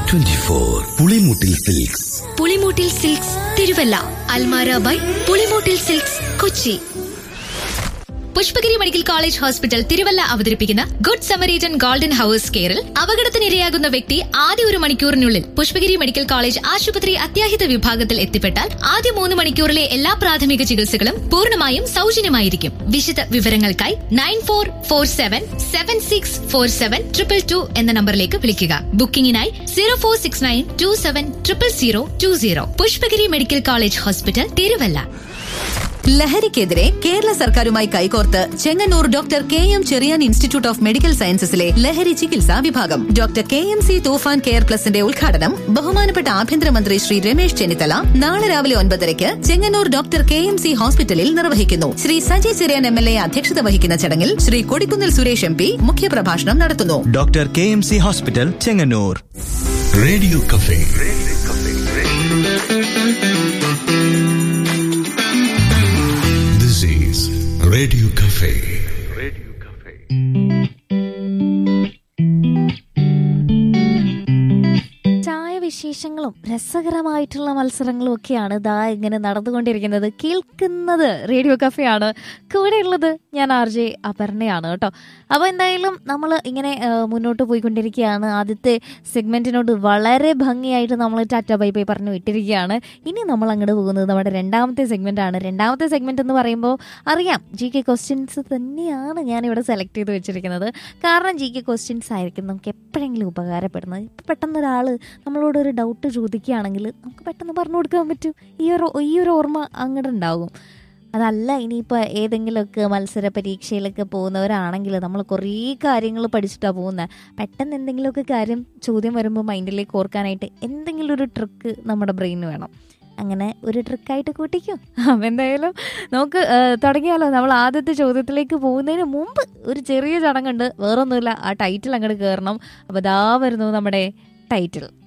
twenty four Pulimoottil silks Pulimoottil silks Thiruvalla Almara by Pulimoottil silks Kochi Pushpagiri medical college hospital Thiruvalla അവതരിപ്പിക്കുന്ന good Samaritan golden hours കെയറിൽ അപകടത്തിനിരയാകുന്ന വ്യക്തി ആദ്യ ഒരു മണിക്കൂറിനുള്ളിൽ പുഷ്പഗിരി മെഡിക്കൽ കോളേജ് ആശുപത്രി അത്യാഹിത വിഭാഗത്തിൽ എത്തിപ്പെട്ടാൽ ആദ്യ മൂന്ന് മണിക്കൂറിലെ എല്ലാ പ്രാഥമിക ചികിത്സകളും പൂർണ്ണമായും സൗജന്യമായിരിക്കും വിശദ വിവരങ്ങൾക്കായി nine four four seven seven six four seven triple two എന്ന നമ്പറിലേക്ക് വിളിക്കുക ബുക്കിംഗിനായി zero four six nine two seven triple zero two zero Pushpagiri medical college hospital Thiruvalla ലഹരിക്കെതിരെ കേരള സർക്കാരുമായി കൈകോർത്ത് Chengannur doctor K M Cherian institute of medical സയൻസസിലെ ലഹരി ചികിത്സാ വിഭാഗം doctor K M C Thoofan care പ്ലസിന്റെ ഉദ്ഘാടനം ബഹുമാനപ്പെട്ട ആഭ്യന്തരമന്ത്രി ശ്രീ രമേശ് ചെന്നിത്തല നാളെ രാവിലെ ഒൻപതരയ്ക്ക് Chengannur doctor K M C ഹോസ്പിറ്റലിൽ നിർവഹിക്കുന്നു Sri Saji Cherian M L A അധ്യക്ഷത വഹിക്കുന്ന ചടങ്ങിൽ ശ്രീ കൊടിക്കുന്നിൽ സുരേഷ് എം പി മുഖ്യപ്രഭാഷണം നടത്തുന്നു doctor K M C hospital Chengannur radio cafe this is radio cafe ചായ വിശേഷങ്ങളും രസകരമായിട്ടുള്ള മത്സരങ്ങളും ഒക്കെയാണ് ഇതാ ഇങ്ങനെ നടന്നുകൊണ്ടിരിക്കുന്നത് കേൾക്കുന്നത് റേഡിയോ കഫയാണ് കൂടെയുള്ളത് ഞാൻ ആർ ജെ അപർണയാണ് കേട്ടോ അപ്പോൾ എന്തായാലും നമ്മൾ ഇങ്ങനെ ആ, മുന്നോട്ട് പോയിക്കൊണ്ടിരിക്കുകയാണ് ആദ്യത്തെ സെഗ്മെന്റിനോട് വളരെ ഭംഗിയായിട്ട് നമ്മൾ ടാറ്റ ബൈ ബൈ പറഞ്ഞു വിട്ടിരിക്കുകയാണ് ഇനി നമ്മൾ അങ്ങോട്ട് പോകുന്നത് നമ്മുടെ രണ്ടാമത്തെ സെഗ്മെന്റ് ആണ് രണ്ടാമത്തെ സെഗ്മെന്റ് എന്ന് പറയുമ്പോൾ അറിയാം ജി കെ ക്വസ്റ്റ്യൻസ് തന്നെയാണ് ഞാൻ ഇവിടെ സെലക്ട് ചെയ്ത് വെച്ചിരിക്കുന്നത് കാരണം ജി കെ ക്വസ്റ്റ്യൻസ് ആയിരിക്കും നമുക്ക് എപ്പോഴെങ്കിലും ഉപകാരപ്പെടുന്നത് ഇപ്പം പെട്ടെന്ന് ഒരാൾ നമ്മളോട് ഒരു ഡൗട്ട് ചോദിക്കുകയാണെങ്കിൽ നമുക്ക് പെട്ടെന്ന് പറഞ്ഞു കൊടുക്കാൻ പറ്റും ഈ ഒരു ഈ ഒരു ഓർമ്മ അങ്ങോട്ട് ഉണ്ടാകും അതല്ല ഇനിയിപ്പോൾ ഏതെങ്കിലുമൊക്കെ മത്സര പരീക്ഷയിലൊക്കെ പോകുന്നവരാണെങ്കിൽ നമ്മൾ കുറേ കാര്യങ്ങൾ പഠിച്ചിട്ടാണ് പോകുന്നത് പെട്ടെന്ന് എന്തെങ്കിലുമൊക്കെ കാര്യം ചോദ്യം വരുമ്പോൾ മൈൻഡിലേക്ക് ഓർക്കാനായിട്ട് എന്തെങ്കിലും ഒരു ട്രിക്ക് നമ്മുടെ ബ്രെയിന് വേണം അങ്ങനെ ഒരു ട്രിക്കായിട്ട് കൂട്ടിക്കും അപ്പം എന്തായാലും നമുക്ക് ആ, തുടങ്ങിയാലോ നമ്മൾ ആദ്യത്തെ ചോദ്യത്തിലേക്ക് പോകുന്നതിന് മുമ്പ് ഒരു ചെറിയ ചടങ്ങുണ്ട് വേറൊന്നുമില്ല ആ ടൈറ്റിൽ അങ്ങോട്ട് കയറണം അപ്പോൾ ദാ വരുന്നു നമ്മുടെ ടൈറ്റിൽ